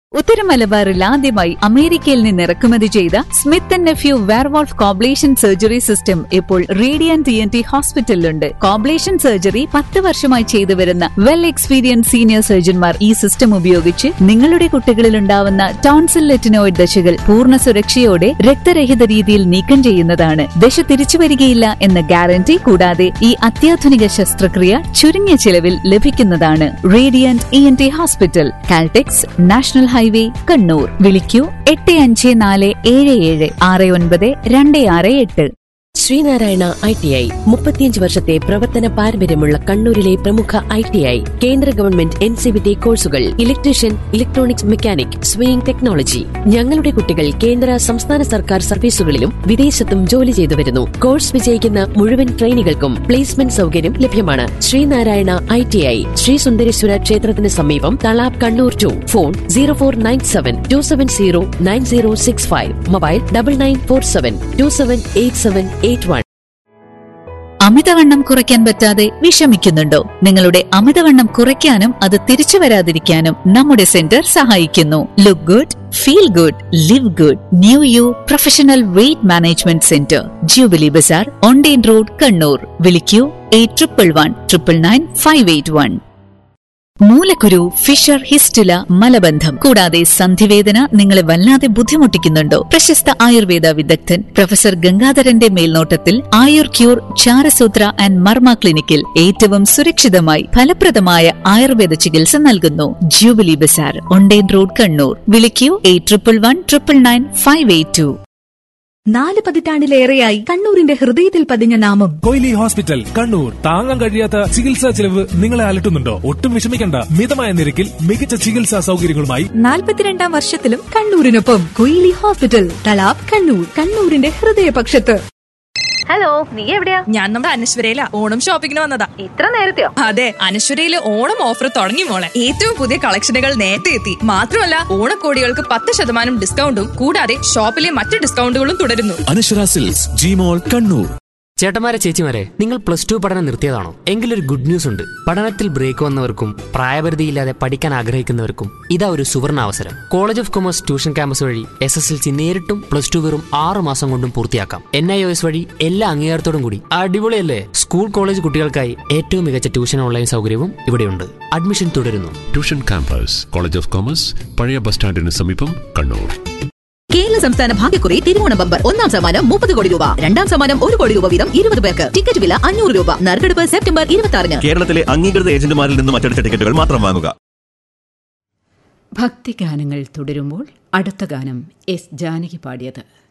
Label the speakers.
Speaker 1: ഉത്തര മലബാറിൽ ആദ്യമായി അമേരിക്കയിൽ നിന്ന് ഇറക്കുമതി ചെയ്ത Smith and Nephew Werewolf coblation surgery system ഇപ്പോൾ റേഡിയൻ ടി എൻ ടി ഹോസ്പിറ്റലിലുണ്ട് കോബ്ലേഷൻ സർജറി പത്ത് വർഷമായി ചെയ്തു വരുന്ന വെൽ എക്സ്പീരിയൻസ് സീനിയർ സർജൻമാർ ഈ സിസ്റ്റം ഉപയോഗിച്ച് നിങ്ങളുടെ കുട്ടികളിൽ ഉണ്ടാവുന്ന ടോൺസിൽ ലെറ്റിനോയിഡ് ദശകൾ പൂർണ്ണ സുരക്ഷയോടെ രക്തരഹിത രീതിയിൽ നീക്കം ചെയ്യുന്നതാണ് ദശ തിരിച്ചു വരികയില്ല എന്ന ഗ്യാരണ്ടി കൂടാതെ ഈ അത്യാധുനിക ശസ്ത്രക്രിയ ചുരുങ്ങിയ ചിലവിൽ ലഭിക്കുന്നതാണ് radiant E N T hospital Caltex national highway Kannur വിളിക്കൂ എട്ട് അഞ്ച് നാല് ഏഴ് ഏഴ് ആറ് ഒൻപത് രണ്ട് ആറ് എട്ട്
Speaker 2: ശ്രീനാരായണ ഐ ടി ഐ മുപ്പത്തിയഞ്ച് വർഷത്തെ പ്രവർത്തന പാരമ്പര്യമുള്ള കണ്ണൂരിലെ പ്രമുഖ ഐ ടി ഐ കേന്ദ്ര government N C B T കോഴ്സുകൾ electrician electronics mechanic sewing technology ഞങ്ങളുടെ കുട്ടികൾ കേന്ദ്ര സംസ്ഥാന സർക്കാർ സർവീസുകളിലും വിദേശത്തും ജോലി ചെയ്തു വരുന്നു കോഴ്സ് വിജയിക്കുന്ന മുഴുവൻ ട്രെയിനികൾക്കും പ്ലേസ്മെന്റ് സൗകര്യം ലഭ്യമാണ് Sreenarayana I T I Sree Sundareswara ക്ഷേത്രത്തിന് സമീപം തളാബ് കണ്ണൂർ ടു phone zero four nine seven two seven zero nine zero six five mobile double nine four seven two seven eight seven eight one
Speaker 1: അമിതവണ്ണം കുറയ്ക്കാൻ പറ്റാതെ വിഷമിക്കുന്നുണ്ടോ നിങ്ങളുടെ അമിതവണ്ണം കുറയ്ക്കാനും അത് തിരിച്ചു വരാതിരിക്കാനും നമ്മുടെ സെന്റർ സഹായിക്കുന്നു look good feel good live good new you professional weight management centre Jubilee Bazar Onden road Kannur വിളിക്കൂ eight triple one triple nine five eight one മൂലക്കുരു ഫിഷർ ഹിസ്റ്റുല മലബന്ധം കൂടാതെ സന്ധിവേദന നിങ്ങളെ വല്ലാതെ ബുദ്ധിമുട്ടിക്കുന്നുണ്ടോ പ്രശസ്ത ആയുർവേദ വിദഗ്ധൻ പ്രൊഫസർ ഗംഗാധരന്റെ മേൽനോട്ടത്തിൽ ആയുർ ക്യൂർ ചാരസൂത്ര ആൻഡ് മർമ്മ ക്ലിനിക്കിൽ ഏറ്റവും സുരക്ഷിതമായി ഫലപ്രദമായ ആയുർവേദ ചികിത്സ നൽകുന്നു ജൂബിലി ബസാർ ഒണ്ടേൻ റോഡ് കണ്ണൂർ വിളിക്കൂ eight triple one triple nine five eight two
Speaker 3: നാല് പതിറ്റാണ്ടിലേറെയായി കണ്ണൂരിന്റെ ഹൃദയത്തിൽ പതിഞ്ഞ നാമം
Speaker 4: കൊയിലി ഹോസ്പിറ്റൽ കണ്ണൂർ താങ്ങാൻ കഴിയാത്ത ചികിത്സാ ചെലവ് നിങ്ങളെ അലട്ടുന്നുണ്ടോ ഒട്ടും വിഷമിക്കണ്ട മിതമായ നിരക്കിൽ മികച്ച ചികിത്സാ സൗകര്യങ്ങളുമായി
Speaker 3: നാൽപ്പത്തിരണ്ടാം വർഷത്തിലും കണ്ണൂരിനൊപ്പം കൊയിലി ഹോസ്പിറ്റൽ തലാബ് കണ്ണൂർ കണ്ണൂരിന്റെ ഹൃദയപക്ഷത്ത്
Speaker 5: ഹലോ നീ എവിടെയാ
Speaker 6: ഞാൻ നമ്മുടെ അനശ്വരയില ഓണം ഷോപ്പിങ്ങിന് വന്നതാ
Speaker 5: ഇത്ര നേരത്തെയോ
Speaker 6: അതെ അനശ്വരയില് ഓണം ഓഫർ തുടങ്ങി മോളെ ഏറ്റവും പുതിയ കളക്ഷനുകൾ നേരത്തെ എത്തി മാത്രമല്ല ഓണക്കോടികൾക്ക് പത്ത് ശതമാനം ഡിസ്കൗണ്ടും കൂടാതെ ഷോപ്പിലെ മറ്റ് ഡിസ്കൗണ്ടുകളും തുടരുന്നു
Speaker 7: അനശ്വര സിൽക്സ് ജിമോൾ കണ്ണൂർ
Speaker 8: ചേട്ടന്മാരെ ചേച്ചിമാരെ നിങ്ങൾ പ്ലസ് ടു പഠനം നിർത്തിയതാണോ എങ്കിലൊരു ഗുഡ് ന്യൂസ് ഉണ്ട് പഠനത്തിൽ ബ്രേക്ക് വന്നവർക്കും പ്രായപരിധിയില്ലാതെ പഠിക്കാൻ ആഗ്രഹിക്കുന്നവർക്കും ഇതാ ഒരു സുവർണ അവസരം college of commerce tuition campus വഴി എസ് എസ് എൽ സി നേരിട്ടും പ്ലസ് ടു വെറും ആറ് മാസം കൊണ്ടും പൂർത്തിയാക്കാം എൻ ഐ ഒ എസ് വഴി എല്ലാ അംഗീകാരത്തോടും കൂടി അടിപൊളിയല്ലേ സ്കൂൾ കോളേജ് കുട്ടികൾക്കായി ഏറ്റവും മികച്ച ട്യൂഷൻ ഓൺലൈൻ സൗകര്യവും ഇവിടെയുണ്ട് അഡ്മിഷൻ തുടരുന്നു
Speaker 9: tuition campus college of commerce പഴയ ബസ് സ്റ്റാൻഡിന് സമീപം കണ്ണൂർ
Speaker 10: കേരള സംസ്ഥാന ഭാഗ്യക്കുറി തിരുവോണ ബമ്പർ ഒന്നാം സമ്മാനം മുപ്പത് കോടി രൂപ രണ്ടാം സമ്മാനം ഒരു കോടി രൂപ വീതം ഇരുപത് പേർക്ക് ടിക്കറ്റ് വില അഞ്ഞൂറ് രൂപ നറുക്കെടുപ്പ് സെപ്റ്റംബർ ഇരുപത്തി ആറിന്
Speaker 11: കേരളത്തിലെ അംഗീകൃത ഏജന്റുമാരിൽ നിന്നും അച്ചടിച്ച ടിക്കറ്റുകൾ മാത്രം വാങ്ങുക
Speaker 12: ഭക്തിഗാനങ്ങൾ തുടരുമ്പോൾ അടുത്ത ഗാനം എസ് ജാനകി പാടിയത്